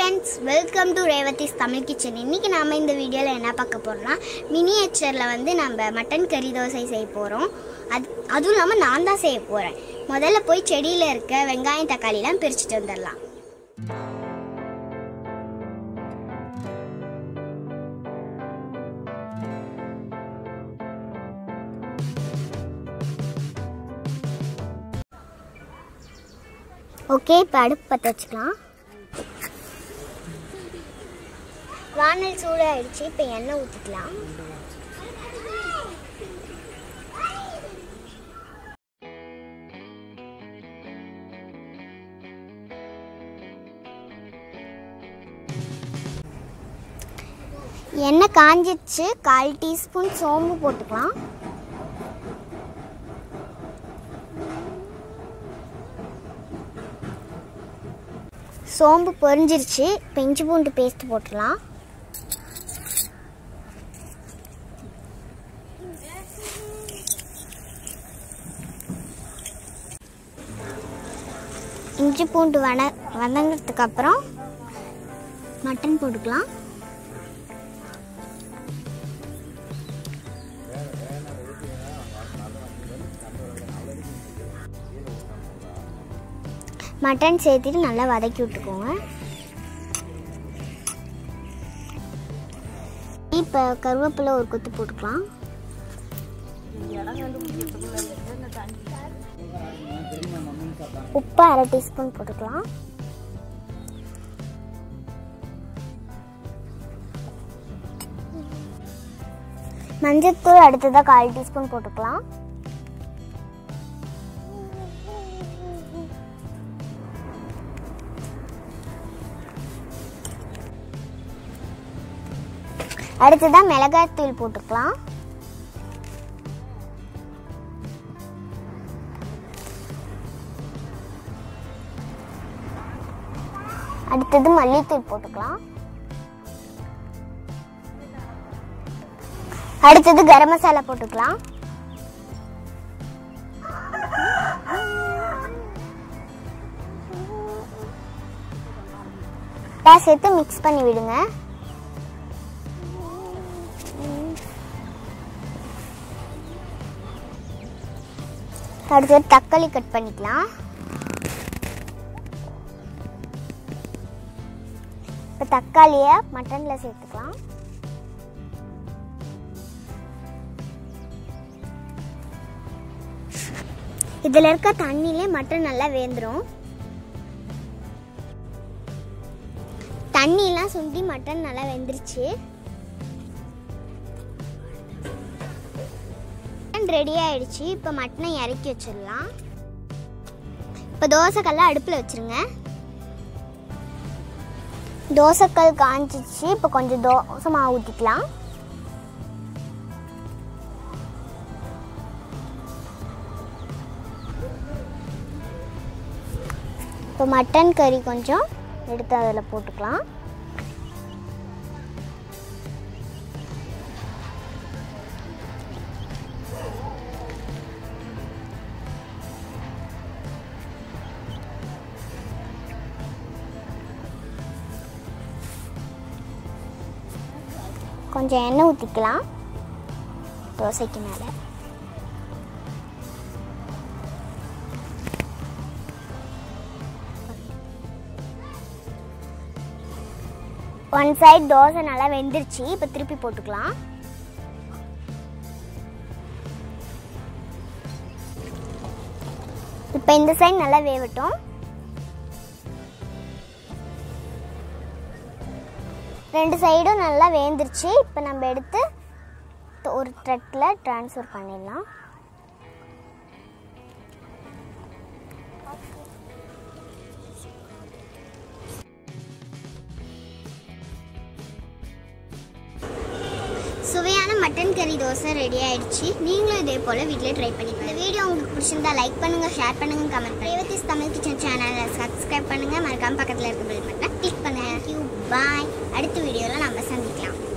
friends welcome to Revathi's Tamil kitchen இன்றைக்கி நாம் இந்த வீடியோவில் என்ன பார்க்க போகிறோம்னா மினியேச்சரில் வந்து நம்ம மட்டன் கறி தோசை செய்ய போகிறோம் அது அதுவும் இல்லாமல் நான் தான் செய்ய போகிறேன் முதல்ல போய் செடியில் இருக்க வெங்காயம் தக்காளிலாம் பிரிச்சுட்டு வந்துடலாம் ஓகே இப்போ அடுப்பு பற்ற வச்சுக்கலாம் வானல் சூடாயிடுச்சு இப்போ எண்ணெய் ஊற்றிக்கலாம் எண்ணெய் காஞ்சிடுச்சு கால் டீஸ்பூன் சோம்பு போட்டுக்கலாம் சோம்பு பொரிஞ்சிருச்சு இப்போ இஞ்சி பூண்டு பேஸ்ட் போட்டுடலாம் இஞ்சி பூண்டு வன வதங்கிறதுக்கு அப்புறம் மட்டன் போட்டுக்கலாம் மட்டன் சேர்த்துட்டு நல்லா வதக்கி விட்டுக்கோங்க இப்போ கருவேப்பிலை ஒரு கொத்து போட்டுக்கலாம் உப்பு அரை டீஸ்பூன் போட்டுக்கலாம் மஞ்சத்தூள் அடுத்ததாக கால் டீஸ்பூன் போட்டுக்கலாம் அடுத்ததாக மிளகாய் தூள் போட்டுக்கலாம் அடுத்தது மல்லித்தூள் போட்டுக்கலாம் அடுத்தது கரம் மசாலா போட்டுக்கலாம் சேர்த்து மிக்ஸ் பண்ணி விடுங்க அடுத்தது தக்காளி கட் பண்ணிக்கலாம் இப்போ தக்காளியை மட்டனில் சேர்த்துக்கலாம் இதில் இருக்க தண்ணியிலே மட்டன் நல்லா வேந்துடும் தண்ணியெலாம் சுண்டி மட்டன் நல்லா வெந்துருச்சு மட்டன் ரெடி ஆயிடுச்சு இப்போ மட்டனை இறக்கி வச்சிடலாம் இப்போ தோசைக்கல்ல அடுப்பில் வச்சிருங்க தோசைக்கல் காஞ்சிச்சு இப்போ கொஞ்சம் தோசை மாவு ஊற்றிக்கலாம் இப்போ மட்டன் கறி கொஞ்சம் எடுத்து அதில் போட்டுக்கலாம் கொஞ்சம் எண்ணெய் ஊற்றிக்கலாம் தோசைக்கு மேலே ஒன் சைடு தோசை நல்லா வெந்துருச்சு இப்போ திருப்பி போட்டுக்கலாம் இப்போ இந்த சைடு நல்லா வேகட்டும் ரெண்டு சைடும் நல்லா வேந்துருச்சு இப்போ நம்ம எடுத்து ஒரு த்ரெட்டில் ட்ரான்ஸ்ஃபர் பண்ணிடலாம் சுவையான மட்டன் கறி தோசை ரெடி ஆயிடுச்சு நீங்களும் இதே போல் வீட்டில் ட்ரை பண்ணி இந்த வீடியோ உங்களுக்கு பிடிச்சிருந்தா லைக் பண்ணுங்கள் ஷேர் பண்ணுங்கள் கமெண்ட் ரேவதிஸ் தமிழ் கிச்சன் சேனலை சப்ஸ்கிரைப் பண்ணுங்கள் மறக்காம பக்கத்தில் இருக்க பெல் பட்டனை கிளிக் பண்ணுங்கள் பாய் அடுத்த வீடியோவில் நம்ம சந்திக்கலாம்